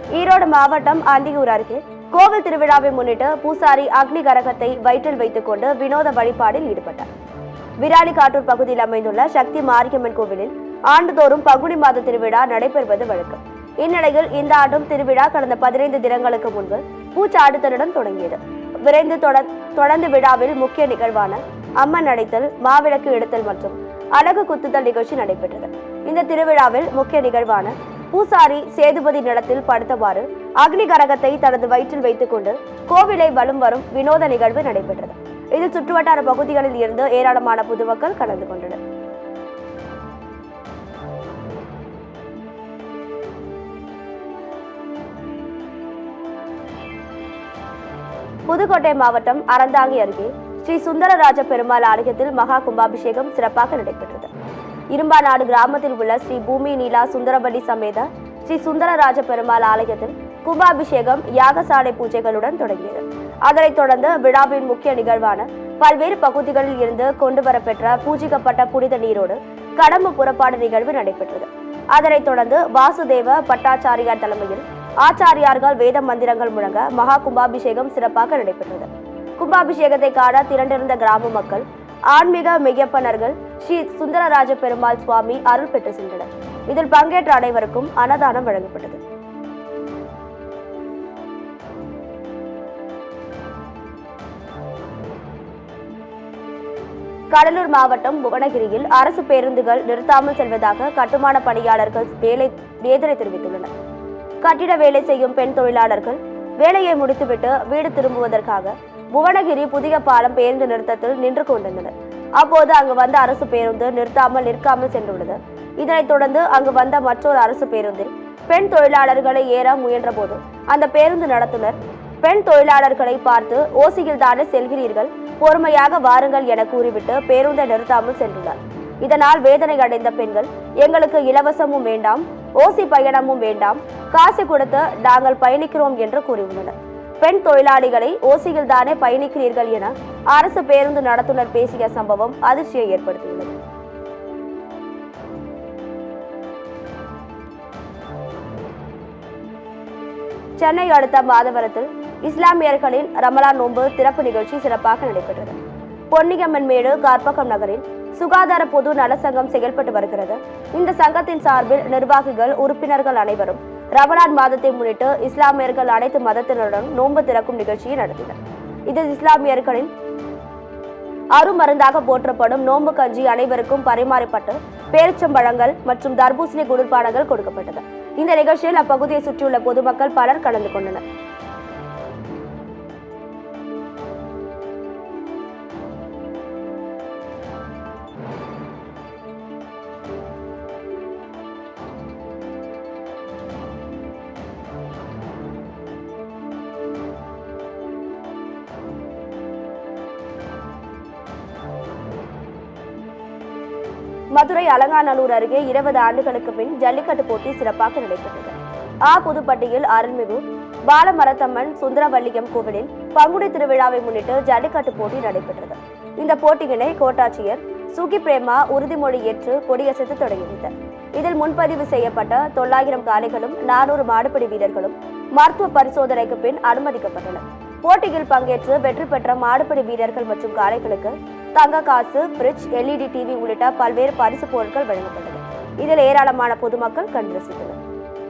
ஈரோடு மாவட்டம் அந்தியூர் அருகே கோவில் திருவிழாவை முன்னிட்டு பூசாரி அக்னி கரகத்தை வயிற்றில் வைத்துக் கொண்டு வினோத வழிபாடில் ஈடுபட்டார் விராலி காட்டூர் பகுதியில் அமைந்துள்ள சக்தி மாரியம்மன் கோவிலில் ஆண்டுதோறும் பங்குனி மாத திருவிழா நடைபெறுவது வழக்கம் இந்நிலையில் இந்த ஆண்டும் திருவிழா கடந்த பதினைந்து தினங்களுக்கு முன்பு பூச்சாடுதலுடன் தொடங்கியது விரைந்து தொட- தொடர்ந்து விழாவில் முக்கிய நிகழ்வான அம்மன் அடைத்தல் மாவிளக்கு எடுத்தல் மற்றும் அழகு குத்துதல் நிகழ்ச்சி நடைபெற்றது இந்த திருவிழாவில் முக்கிய நிகழ்வான பூசாரி சேதுபதி நிலத்தில் படுத்தவாறு அக்னி கரகத்தை தனது வயிற்றில் வைத்துக்கொண்டு கோவிலை வலம் வரும் வினோத நிகழ்வு நடைபெற்றது இதில் சுற்றுவட்டார பகுதிகளில் இருந்து ஏராளமான பொதுமக்கள் கலந்து கொண்டனர் புதுக்கோட்டை மாவட்டம் அறந்தாங்கி அருகே ஸ்ரீ சுந்தரராஜ பெருமாள் ஆலயத்தில் மகா கும்பாபிஷேகம் சிறப்பாக நடைபெற்றது இரும்பாநாடு கிராமத்தில் உள்ள ஸ்ரீ பூமி நீலா சுந்தரவல்லி சமேத ஸ்ரீ சுந்தரராஜ பெருமாள் ஆலயத்தில் கும்பாபிஷேகம் யாகசாலை பூஜைகளுடன் தொடங்கியது அதனைத் தொடர்ந்து விழாவின் முக்கிய நிகழ்வான பல்வேறு பகுதிகளில் இருந்து கொண்டு வரப்பெற்ற பூஜிக்கப்பட்ட புனித நீரோடு கடம்பு புறப்பாடு நிகழ்வு நடைபெற்றது அதனைத் தொடர்ந்து வாசுதேவ பட்டாச்சாரியார் தலைமையில் ஆச்சாரியார்கள் வேத மந்திரங்கள் முழங்க மகா கும்பாபிஷேகம் சிறப்பாக நடைபெற்றது கும்பாபிஷேகத்தை காண திரண்டிருந்த கிராம மக்கள் ஆன்மீக மெய்யப்பனர்கள் ஸ்ரீ சுந்தரராஜ பெருமாள் சுவாமி அருள் பெற்று சென்றனர் இதில் பங்கேற்ற அனைவருக்கும் அன்னதானம் வழங்கப்பட்டது கடலூர் மாவட்டம் புவனகிரியில் அரசு பேருந்துகள் நிறுத்தாமல் செல்வதாக கட்டுமான பணியாளர்கள் வேலை வேதனை தெரிவித்துள்ளனர் கட்டிட வேலை செய்யும் பெண் தொழிலாளர்கள் வேலையை முடித்துவிட்டு வீடு திரும்புவதற்காக புவனகிரி புதிய பாலம் பேருந்து நிறுத்தத்தில் நின்று கொண்டிருந்தனர் அப்போது அங்கு வந்த அரசு பேருந்து நிறுத்தாமல் நிற்காமல் சென்றுள்ளது இதனைத் தொடர்ந்து அங்கு வந்த மற்றொரு அரசு பேருந்தில் பெண் தொழிலாளர்களை ஏற முயன்றபோது அந்த பேருந்து நடத்துனர் பெண் தொழிலாளர்களை பார்த்து ஓசியில் தானே செல்கிறீர்கள் பொறுமையாக வாருங்கள் என கூறிவிட்டு பேருந்தை நிறுத்தாமல் சென்றுள்ளார் இதனால் வேதனை அடைந்த பெண்கள் எங்களுக்கு இலவசமும் வேண்டாம் ஓசி பயணமும் வேண்டாம் காசு கொடுத்து நாங்கள் பயணிக்கிறோம் என்று கூறியுள்ளனர் பெண் தொழிலாளிகளை ஓசியில் தானே பயணிக்கிறீர்கள் என அரசு பேருந்து நடத்துனர் பேசிய சம்பவம் அதிர்ச்சியை ஏற்படுத்தியுள்ளது சென்னை அடுத்த மாதவரத்தில் இஸ்லாமியர்களின் ரமலான் நோன்பு திறப்பு நிகழ்ச்சி சிறப்பாக நடைபெற்றது பொன்னியம்மன் மேடு கார்பகம் நகரில் சுகாதார பொது நல சங்கம் செயல்பட்டு வருகிறது இந்த சங்கத்தின் சார்பில் நிர்வாகிகள் உறுப்பினர்கள் அனைவரும் ரமலான் மாதத்தை முன்னிட்டு இஸ்லாமியர்கள் அனைத்து மதத்தினருடன் நோன்பு திறக்கும் நிகழ்ச்சியை நடத்தினர் இதில் இஸ்லாமியர்களின் அருமருந்தாக போற்றப்படும் நோன்பு கஞ்சி அனைவருக்கும் பரிமாறப்பட்டு பேரிச்சம்பழங்கள் மற்றும் தர்பூசணி குளிர்பானங்கள் கொடுக்கப்பட்டது இந்த நிகழ்ச்சியில் அப்பகுதியை சுற்றியுள்ள பொதுமக்கள் பலர் கலந்து கொண்டனர் மதுரை அலங்காநல்லூர் அருகே இருபது ஆண்டுகளுக்கு பின் ஜல்லிக்கட்டு போட்டி சிறப்பாக நடைபெற்றது ஆ புதுப்பட்டியில் அருள்மிகு பாலமரத்தம்மன் சுந்தரவல்லியம் கோவிலில் பங்குனி திருவிழாவை முன்னிட்டு ஜல்லிக்கட்டு போட்டி நடைபெற்றது இந்த போட்டியினை கோட்டாட்சியர் சுகி பிரேமா உறுதிமொழி ஏற்று கொடியசைத்து தொடங்கி வைத்தார் இதில் முன்பதிவு செய்யப்பட்ட தொள்ளாயிரம் காளைகளும் நானூறு மாடுபிடி வீரர்களும் மருத்துவ பரிசோதனைக்கு பின் அனுமதிக்கப்பட்டனர் போட்டியில் பங்கேற்று வெற்றி பெற்ற மாடுபிடி வீரர்கள் மற்றும் காளைகளுக்கு தங்க காசு பிரிட்ஜ் எல்இடி டிவி உள்ளிட்ட பல்வேறு பரிசு பொருட்கள் வழங்கப்பட்டது இதில் ஏராளமான பொதுமக்கள் கண்டு ரசித்தனர்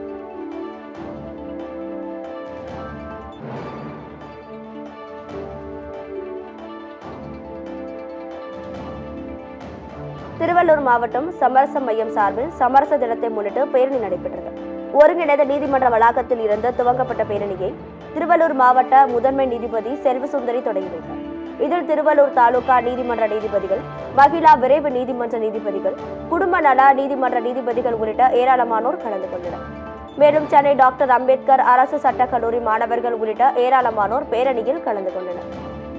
திருவள்ளூர் மாவட்டம் சமரச மையம் சார்பில் சமரச தினத்தை முன்னிட்டு பேரணி நடைபெற்றது ஒருங்கிணைந்த நீதிமன்ற வளாகத்தில் இருந்து துவங்கப்பட்ட பேரணியை திருவள்ளூர் மாவட்ட முதன்மை நீதிபதி செல்வசுந்தரி தொடங்கி வைத்தார் இதில் திருவள்ளூர் தாலுகா நீதிமன்ற நீதிபதிகள் மகிழா விரைவு நீதிமன்ற நீதிபதிகள் குடும்ப நல நீதிமன்ற நீதிபதிகள் உள்ளிட்ட ஏராளமானோர் கலந்து கொண்டனர் மேலும் சென்னை டாக்டர் அம்பேத்கர் அரசு சட்டக் கல்லூரி மாணவர்கள் உள்ளிட்ட ஏராளமானோர் பேரணியில் கலந்து கொண்டனர்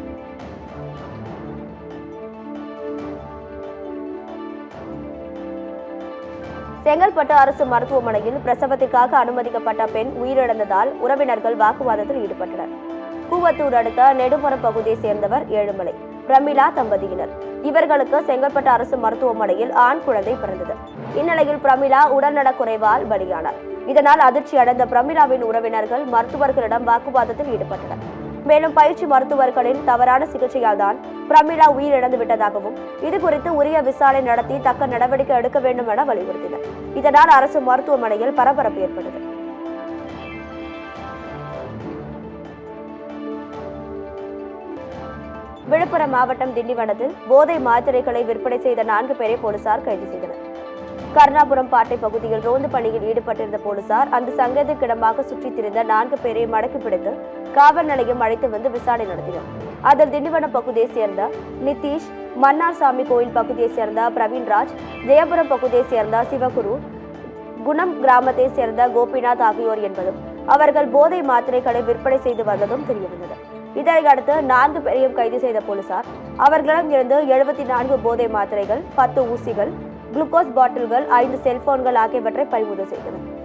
செங்கல்பட்டு அரசு மருத்துவமனையில் பிரசவத்திற்காக அனுமதிக்கப்பட்ட பெண் உயிரிழந்ததால் உறவினர்கள் வாக்குவாதத்தில் ஈடுபட்டனர் கூவத்தூர் அடுத்த நெடுமரம் பகுதியைச் சேர்ந்தவர் ஏழுமலை பிரமிளா தம்பதியினர் இவர்களுக்கு செங்கல்பட்டு அரசு மருத்துவமனையில் ஆண் குழந்தை பிறந்தது இந்நிலையில் பிரமிளா உடல்நலக் குறைவால் பலியானார் இதனால் அதிர்ச்சி அடைந்த பிரமிளாவின் உறவினர்கள் மருத்துவர்களிடம் வாக்குவாதத்தில் ஈடுபட்டனர் மேலும் பயிற்சி மருத்துவர்களின் தவறான சிகிச்சையால் தான் பிரமிளா உயிரிழந்து விட்டதாகவும் இது குறித்து உரிய விசாரணை நடத்தி தக்க நடவடிக்கை எடுக்க வேண்டும் என வலியுறுத்தினர் இதனால் அரசு மருத்துவமனையில் பரபரப்பு ஏற்பட்டது விழுப்புரம் மாவட்டம் திண்டிவனத்தில் போதை மாத்திரைகளை விற்பனை செய்த நான்கு பேரை போலீசார் கைது செய்தனர் கருணாபுரம் பாட்டை பகுதியில் ரோந்து பணியில் ஈடுபட்டிருந்த போலீசார் அந்த சங்கேதக்கிடமாக சுற்றித் திரிந்த நான்கு பேரை மடக்கி பிடித்து காவல் நிலையம் அழைத்து வந்து விசாரணை நடத்தினர் அதில் திண்டிவனம் பகுதியைச் சேர்ந்த நிதிஷ் மன்னார்சாமி கோயில் பகுதியைச் சேர்ந்த பிரவீன்ராஜ் ஜெயபுரம் பகுதியைச் சேர்ந்த சிவகுரு குணம் கிராமத்தைச் சேர்ந்த கோபிநாத் ஆகியோர் என்பதும் அவர்கள் போதை மாத்திரைகளை விற்பனை செய்து வந்ததும் தெரியவந்தது இதனையடுத்து நான்கு பேரையும் கைது செய்த போலீசார் அவர்களிடம் இருந்து எழுபத்தி நான்கு போதை மாத்திரைகள் பத்து ஊசிகள் குளுக்கோஸ் பாட்டில்கள் ஐந்து செல்போன்கள் ஆகியவற்றை பறிமுதல் செய்தனர்